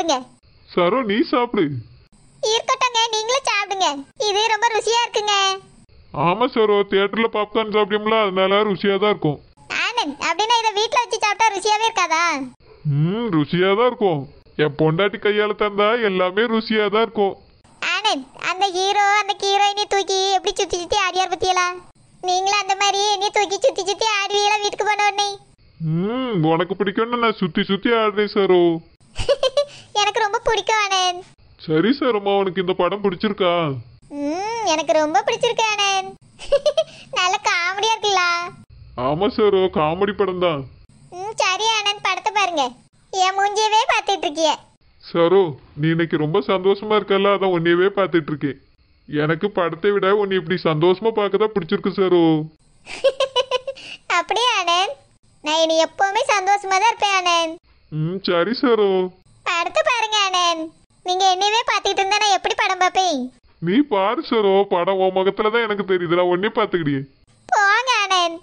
சாப்பிடுங்க சரோ நீ சாப்பிடு இருக்கட்டுங்க நீங்களும் சாப்பிடுங்க இது ரொம்ப ருசியா இருக்குங்க ஆமா சரோ தியேட்டர்ல பாப்கார்ன் சாப்பிட்டோம்ல அதனால ருசியா தான் இருக்கும் ஆனந்த் அப்படின்னா இதை வீட்டில் வச்சு சாப்பிட்டா ருசியாவே இருக்காதா ம் ருசியா தான் இருக்கும் என் பொண்டாட்டி கையால தந்தா எல்லாமே ருசியா தான் இருக்கும் ஆனந்த் அந்த ஹீரோ அந்த ஹீரோயினி தூக்கி எப்படி சுத்தி சுத்தி ஆடியார் பத்தியலா நீங்களும் அந்த மாதிரி என்னைய தூக்கி சுத்தி சுத்தி ஆடுவீங்களா வீட்டுக்கு போன உடனே ம் உனக்கு பிடிக்கும்னு நான் சுத்தி சுத்தி ஆடுறேன் சரோ எனக்கு ரொம்ப பிடிக்கும் ஆனந்த் சரி சரோமா உனக்கு இந்த படம் பிடிச்சிருக்கா ம் எனக்கு ரொம்ப பிடிச்சிருக்கு ஆனந்த் நல்ல காமெடியா இருக்குல்ல ஆமா சரோ காமெடி படம் தான் ம் சரி ஆனந்த் படத்தை பாருங்க என் மூஞ்சியவே பார்த்துட்டு இருக்கிய சரோ நீ இன்னைக்கு ரொம்ப சந்தோஷமா இருக்கல அதான் உன்னையவே பார்த்துட்டு இருக்கேன் எனக்கு படத்தை விட உன்னை இப்படி சந்தோஷமா பார்க்க தான் பிடிச்சிருக்கு சரோ அப்படியே ஆனந்த் நான் இனி எப்பவுமே சந்தோஷமா தான் இருப்பேன் ஆனந்த் ம் சரி சரோ படத்தை பாருங்க ஆனந்த் நீங்க என்னையவே பார்த்துக்கிட்டு இருந்தா நான் எப்படி படம் பார்ப்பேன் நீ பாரு சரோ படம் உன் முகத்துல தான் எனக்கு தெரியுது நான் உன்னே பார்த்துக்கிடியே போங்க ஆனந்த்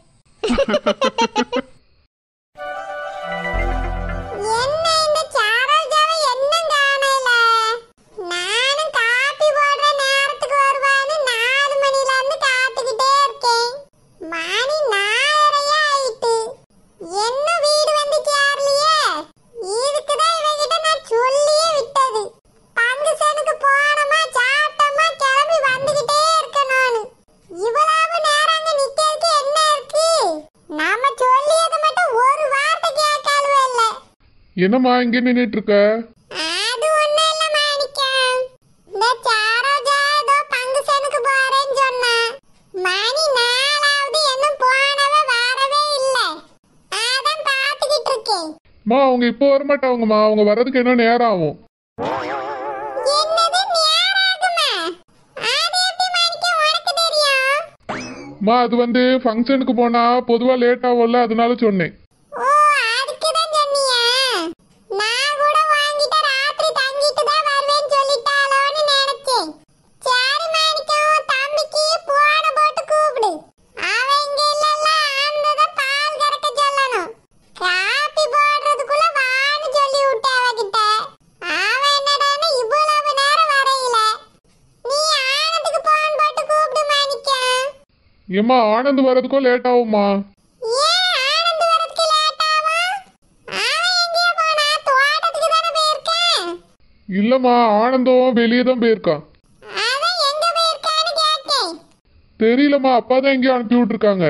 என்ன இந்த சாரோஜாவை இன்னும் காணல நானும் காப்பி போடுற நேரத்துக்கு வருவான்னு நாலு மணில இருந்து காத்துக்கிட்டே இருக்கேன் மணி நாலரையே ஆயிட்டு இன்னும் வீடு வந்து சேரலையே இதுக்கு தான் இவகிட்ட நான் சொல்லியே விட்டது பங்குசனுக்கு போனோமா சாப்பிட்டோமா கிளம்பி வந்துகிட்டே இருக்க நானு இவ்வளவு நேரம் அங்க நிக்கிறதுக்கு என்ன இருக்கு நாம சொல்லியது மட்டும் ஒரு வார்த்தை கேட்கவே இல்லை என்னம்மா இங்கே நின்றுட்டு இருக்க அது ஒண்ணும் இல்ல மாணிக்கம் இந்த சாரோஜா ஏதோ பங்குசனுக்கு போறேன்னு சொன்னா மணி நாலாவது இன்னும் போனவ வரவே இல்ல அதான் பாத்துக்கிட்டு இருக்கேன் மா அவங்க இப்போ வரமாட்டாங்கம்மா அவங்க வர்றதுக்கு என்ன நேரம் ஆகும் என்னது நேரம் ஆகுமா அது எப்படி மாணிக்கம் உனக்கு தெரியும் மா அது வந்து ஃபங்க்ஷனுக்கு போனா பொதுவா லேட் ஆகும்ல அதனால சொன்னேன் ஓ அதுக்கு தான் சொன்னியா நான் கூட வாங்கிட்ட ராத்திரி தங்கிட்டு தான் வருவேன்னு சொல்லிட்டாளோன்னு நினைச்சேன் சரி மாணிக்கம் தம்பிக்கு போன போட்டு கூப்பிடு அவன் இங்க இல்லல்ல ஆனந்தத பால் கறக்க சொல்லணும் காப்பி போடுறதுக்குள்ள வான்னு சொல்லி விட்டு அவகிட்ட அவன் என்னடான்னு இவ்வளவு நேரம் வரையில நீ ஆனந்துக்கு போன் போட்டு கூப்பிடு மாணிக்கம் ஏம்மா ஆனந்த் வர்றதுக்கும் லேட் ஆகும்மா ஏன் ஆனந்த் வரதுக்கு லேட் ஆகும் அவன் எங்கேயோ போனா தோட்டத்துக்கு தானே போயிருக்கான் இல்லம்மா ஆனந்தும் வெளியே தான் போயிருக்கான் அவன் எங்க போயிருக்கான்னு கேட்டேன் தெரியலம்மா அப்பா தான் எங்கேயும் அனுப்பி விட்டுருக்காங்க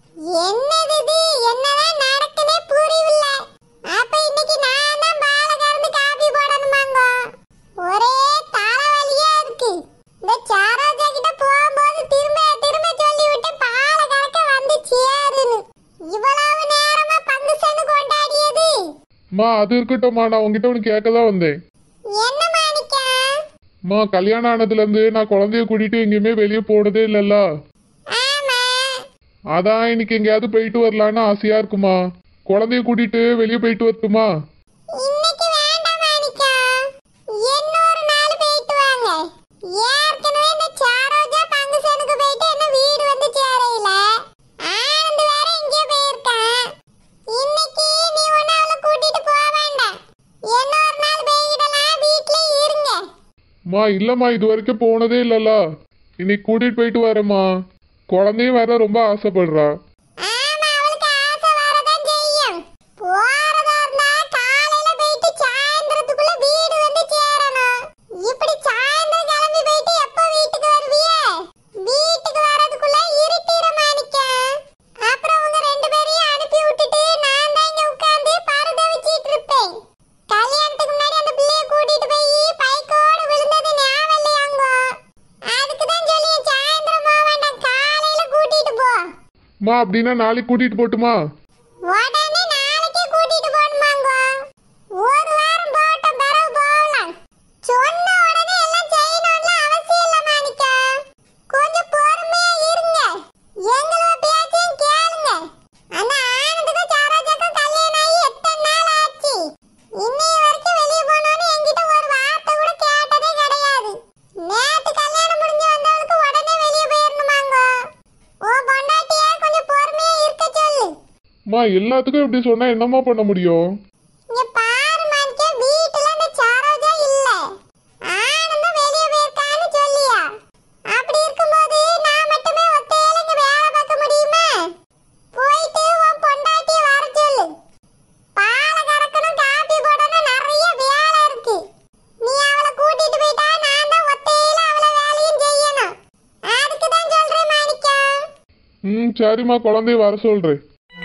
என்னது இது என்னதான் நடக்குதே புரியல அப்ப இன்னைக்கு நான் தான் பால கறந்து காபி போடணுமாங்க ஒரே தலைவலியா இருக்கு இந்த சாரோஜா கிட்ட போகும்போது திரும்ப திரும்ப சொல்லி விட்டு பால கறக்க வந்து சேருன்னு இவ்வளவு நேரமா பங்குசனு கொண்டாடியது மா அது இருக்கட்டும்மா நான் உங்ககிட்ட ஒன்று கேட்க தான் வந்தேன் என்ன மாணிக்கம் மா கல்யாணம் ஆனதுலேருந்து நான் குழந்தைய கூட்டிட்டு எங்கேயுமே வெளியே போனதே இல்லைல்ல ஆமா அதான் இன்னைக்கு எங்கேயாவது போயிட்டு வரலான்னு ஆசையா இருக்குமா குழந்தைய கூட்டிட்டு வெளியே போயிட்டு வரட்டுமா இன்னைக்கு வேண்டாம் மாணிக்கம் இன்னொரு நாள் போயிட்டு வாங்க ஏற்கனவே இந்த சாரோஜா பங்குசனுக்கு போயிட்டு என்ன வீடு வந்து சேரையில ஆனந்த் வேற எங்கேயோ போயிருக்கான் இன்னைக்கு நீ ஒன்னு அவளை கூட்டிட்டு போக வேண்டாம் இன்னொரு நாள் போயிடலாம் வீட்ல இருங்க மா இல்லம்மா இது வரைக்கும் போனதே இல்லைல்ல இன்னைக்கு கூட்டிட்டு போயிட்டு வரேம்மா குழந்தையும் வேற ரொம்ப ஆசைப்படுறா ஆமா அவளுக்கு ஆசை வரதான் செய்யும் போறதா இருந்தா காலையில போயிட்டு சாயந்தரத்துக்குள்ள வீடு வந்து சேரணும் இப்படி சாயந்தரம் கிளம்பி போயிட்டு எப்ப வீட்டுக்கு வருவிய வீட்டுக்கு வரதுக்குள்ள இருட்டிட மாணிக்கம் அப்புறம் உங்க ரெண்டு பேரையும் அனுப்பி விட்டுட்டு நான் தான் இங்க உட்கார்ந்து பரத வச்சிட்டு இருப்பேன் கல்யாணத்துக்கு முன்னாடி அந்த பிள்ளைய கூட்டிட்டு போய் பைக்கோட விழுந்தது ஞாபகம் இல்லையாங்க அதுக்கு தான் சொல்லி சாயந்தரம் போக வேண்டாம் காலையில கூட்டிட்டு போ மா அப்படின்னா நாளைக்கு கூட்டிட்டு போட்டுமா உடனே நாளைக்கே கூட்டிட்டு போகணுமாங்க ஒரு வாரம் போட்டோம் பிறகு போகலாம் சொன்ன உடனே எல்லாம் செய்யணும்னு அவசியம் இல்ல மாணிக்கா கொஞ்சம் பொறுமையா இருங்க எங்களோட பேச்சையும் கேளுங்க அந்த ஆனந்துக்கும் சாராஜாக்கும் கல்யாணம் ஆகி எத்தனை நாள் ஆச்சு இன்னைய வரைக்கும் வெளியே போனோன்னு என்கிட்ட ஒரு வார்த்தை கூட கேட்டதே கிடையாது நேத்து கல்யாணம் முடிஞ்சு வந்தவளுக்கு உடனே வெளியே போயிடணுமாங்க ஓ பொண்டாட்டியா கொஞ்சம் பொறுமையா இருக்க சொல்லு மா எல்லாத்துக்கும் இப்படி சொன்னா என்னம்மா பண்ண முடியும் இங்க பாரு மாணிக்க வீட்டுல இந்த சாரோஜா சரிம்மா குழந்தைய வர சொல்றேன்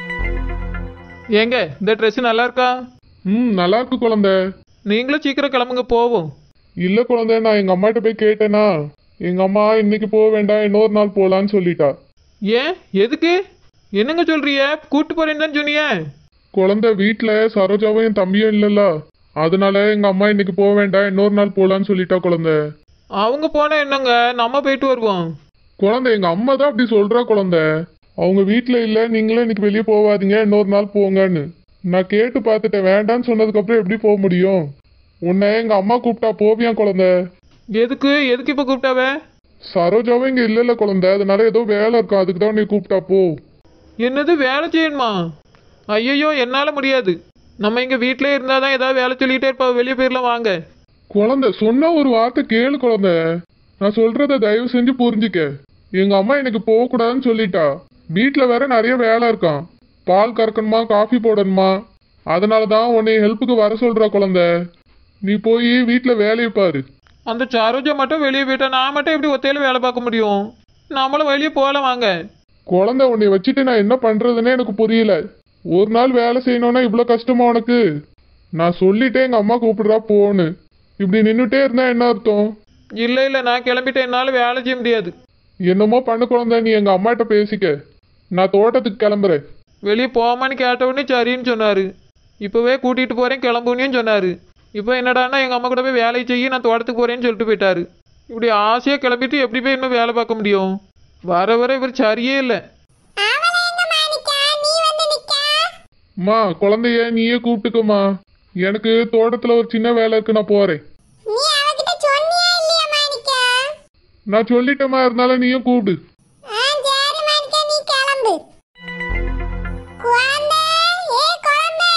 ஏங்க இந்த ட்ரெஸ் நல்லா இருக்கா ம் நல்லா இருக்கு குழந்தை நீங்களும் சீக்கிரம் கிளம்புங்க போவோம் இல்ல குழந்தை நான் எங்க அம்மாட்ட போய் கேட்டேனா எங்க அம்மா இன்னைக்கு போக வேண்டாம் இன்னொரு நாள் போலான்னு சொல்லிட்டா ஏன் எதுக்கு என்னங்க சொல்றிய கூட்டு போறேன்னு தான் சொன்னியே குழந்தை வீட்ல சரோஜாவும் என் தம்பியும் இல்லல்ல அதனால எங்க அம்மா இன்னைக்கு போக வேண்டாம் இன்னொரு நாள் போலான்னு சொல்லிட்டா குழந்தை அவங்க போனா என்னங்க நம்ம போயிட்டு வருவோம் குழந்தை எங்க அம்மா தான் அப்படி சொல்றா குழந்தை அவங்க வீட்ல இல்ல நீங்களும் இன்னைக்கு வெளியே போகாதீங்க இன்னொரு நாள் போங்கன்னு நான் கேட்டு பார்த்துட்டேன் வேண்டான்னு சொன்னதுக்கு அப்புறம் எப்படி போக முடியும் உன்னை எங்க அம்மா கூப்பிட்டா போவியா குழந்தை எதுக்கு எதுக்கு இப்ப கூப்பிட்டாவே சரோஜாவும் இங்க இல்லல்ல குழந்தை அதனால ஏதோ வேலை இருக்கும் அதுக்கு தான் நீ கூப்பிட்டா போ என்னது வேலை செய்யணுமா ஐயையோ என்னால முடியாது நம்ம இங்க வீட்டிலே இருந்தாதான் ஏதாவது வேலை சொல்லிட்டே இருப்பா வெளியே போயிடலாம் வாங்க குழந்தை சொன்ன ஒரு வார்த்தை கேளு குழந்தை நான் சொல்றத தயவு செஞ்சு புரிஞ்சுக்க எங்க அம்மா எனக்கு போகக்கூடாதுன்னு சொல்லிட்டா வீட்ல வேற நிறைய வேலை இருக்கான் பால் கறக்கணுமா காஃபி போடணுமா அதனால தான் உன்னை ஹெல்ப்புக்கு வர சொல்றா குழந்தை நீ போய் வீட்ல வேலையை பாரு அந்த சரோஜா மட்டும் வெளியே போயிட்டா நான் மட்டும் எப்படி ஒத்தையில வேலை பார்க்க முடியும் நம்மளும் வெளியே போகலாம் வாங்க குழந்தை உன்னை வச்சுட்டு நான் என்ன பண்றதுன்னே எனக்கு புரியல ஒரு நாள் வேலை செய்யணும்னா இவ்வளோ கஷ்டமா உனக்கு நான் சொல்லிட்டேன் எங்க அம்மா கூப்பிடுறா போன்னு இப்படி நின்றுட்டே இருந்தா என்ன அர்த்தம் இல்லை இல்லை நான் கிளம்பிட்டேன் என்னால் வேலை செய்ய முடியாது என்னமோ பண்ணு குழந்தை நீ எங்க அம்மாட்ட பேசிக்க நான் தோட்டத்துக்கு கிளம்புறேன் வெளியே போமான்னு கேட்ட உடனே சரின்னு சொன்னார் இப்போவே கூட்டிகிட்டு போகிறேன் கிளம்புனியும் சொன்னார் இப்போ என்னடான்னா எங்கள் அம்மா கூட போய் வேலையை செய்ய நான் தோட்டத்துக்கு போகிறேன்னு சொல்லிட்டு போயிட்டாரு இப்படி ஆசையாக கிளம்பிட்டு எப்படி போய் இன்னும் வேலை பார்க்க முடியும் வர வர இவர் சரியே இல்லை அவளை எங்க மாணிக்கா நீ வந்து நிக்கா அம்மா குழந்தைய நீயே கூப்பிட்டுக்கோமா எனக்கு தோட்டத்துல ஒரு சின்ன வேலை இருக்கு நான் போறேன் நீ அவகிட்ட சொன்னியா இல்லையா மாணிக்கா நான் சொல்லிட்டேமா இருந்தாலும் நீயும் கூப்பிடு ஆ சரி மாணிக்கா நீ கிளம்பு குழந்தை ஏ குழந்தை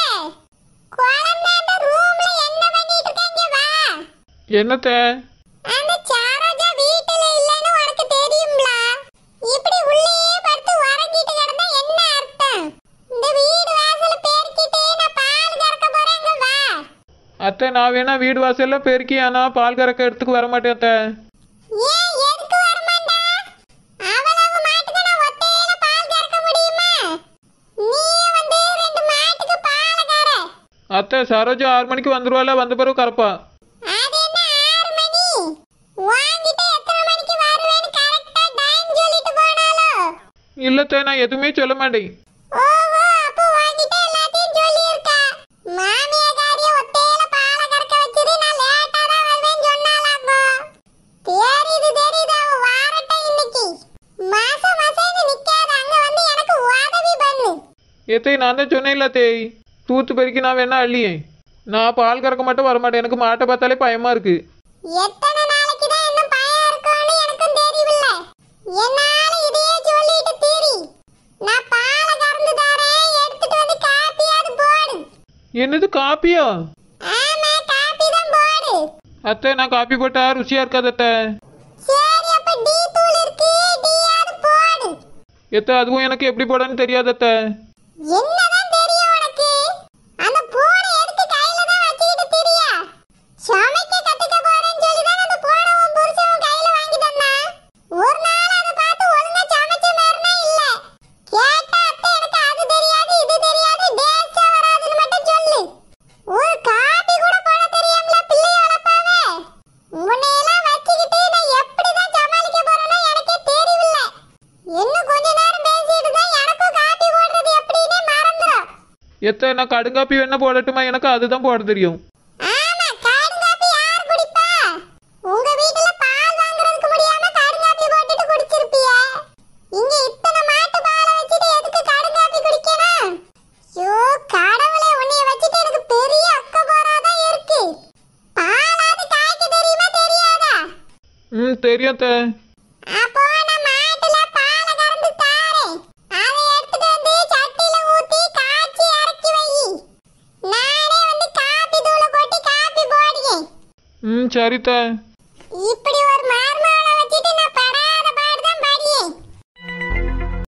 குழந்தை அந்த ரூம்ல என்ன பண்ணிட்டு இருக்கீங்க வா என்னத்த அந்த சாரோஜா வீட்டுல இல்லைன்னு உனக்கு தெரியும்ல இப்படி உள்ளேயே படுத்து உறங்கிட்டு கிடந்தா என்ன அர்த்தம் இந்த வீடு வாசல பெருக்கிட்டு நான் பால் கறக்க போறேங்க வா அத்தை நான் வேணா வீடு வாசல்ல பெருக்கி ஆனால் பால் கறக்க எடுத்துக்கு வர மாட்டேன் அத்தை ஏன் எதுக்கு வரமாட்டா அவ்வளவு மாட்டுக்கு நான் ஒத்தையில பால் கறக்க முடியுமா நீ வந்து ரெண்டு மாட்டுக்கு பால் கற அத்தை சரோஜா ஆறு மணிக்கு வந்துருவாள் வந்த பிறகு கறப்பா அது என்ன ஆறு மணி வாங்கிட்டு எத்தனை மணிக்கு வருவேன்னு கரெக்டா டைம் சொல்லிட்டு போனாலோ இல்லத்தை நான் எதுவுமே சொல்ல மாட்டேன் ஓஹோ அப்போ வாங்கிட்டு எல்லாத்தையும் சொல்லியிருக்கா மாமியாக்காரிய ஒத்தையில பால கறக்க வச்சது நான் லேட்டா தான் வருவேன்னு சொன்னாலாக்கோ தெரியுது தெரியுது அவ வாரட்டும் இன்னைக்கு மாசம் மாசம் இங்க நிக்காத அங்க வந்து எனக்கு உதவி பண்ணு ஏத்தே நான் தான் சொன்னேன்ல தேய் தூத்து பெருக்கி நான் வேணா அள்ளியேன் நான் பால் கறக்க மட்டும் வர மாட்டேன் எனக்கு மாட்டை பார்த்தாலே பயமா இருக்கு எத்தனை நாளைக்கு தான் இன்னும் பயம் இருக்கும்னு எனக்கும் தெரியவில்லை என்னால இதையே சொல்லிட்டு திரி நான் பால கறந்து தரேன் எடுத்துட்டு வந்து காப்பியாவது போடு என்னது காப்பியா ஆமா காப்பி தான் போடு அத்தை நான் காப்பி போட்டா ருசியா இருக்காது அத்தை சரி அப்ப டீ தூள் இருக்கு டீயாவது போடு எத்த அதுவும் எனக்கு எப்படி போடன்னு தெரியாது அத்தை என்னதான் தெரியும் உனக்கு அந்த பூனை எடுத்து கையில தான் வச்சுக்கிட்டு திரியா சமைக்க கத்துக்க போறேன்னு சொல்லி தான் அந்த பூனை உன் புருஷன் உன் கையில வாங்கி தந்தா ஒரு நாள் அதை பார்த்து ஒழுங்கா சமைச்ச மாதிரினா இல்ல கேட்டா அத்தை எனக்கு அது தெரியாது இது தெரியாது டேஸ்டா வராதுன்னு மட்டும் சொல்லு ஒரு காபி கூட போட தெரியாமல பிள்ளைய வளர்ப்பாவே உன்னையெல்லாம் வச்சுக்கிட்டு நான் எப்படிதான் சமாளிக்க போறேனோ எனக்கே தெரியவில்லை இன்னும் கொஞ்ச நேரம் பேசிட்டு தான் எனக்கும் காப்பி போடுறது எப்படின்னே மறந்துடும் எத்த நான் கடுங்காப்பி வேணா போடட்டுமா எனக்கு அதுதான் போட தெரியும் ஆமா கடுங்காப்பி யார் குடிப்பா உங்க வீட்டுல பால் வாங்குறதுக்கு முடியாம கடுங்காப்பி போட்டுட்டு குடிச்சிருப்பிய இங்க இத்தனை மாட்டு பாலை வச்சுட்டு எதுக்கு கடுங்காப்பி குடிக்கணும் ஐயோ கடவுளே உன்னைய வச்சுட்டு எனக்கு பெரிய அக்க போறாதான் இருக்கு பாலாவது காய்க்க தெரியுமா தெரியாதா ம் தெரியும் அத்தை அப்போ நான் மாட்டுல பாலை கறந்து தாரேன் அதை எடுத்துட்டு வந்து சட்டில ஊத்தி காய்ச்சி இறக்கி வை நானே வந்து காப்பி தூளை கொட்டி காப்பி போடுறேன் ம் சரி அத்தை இப்படி ஒரு மார்மா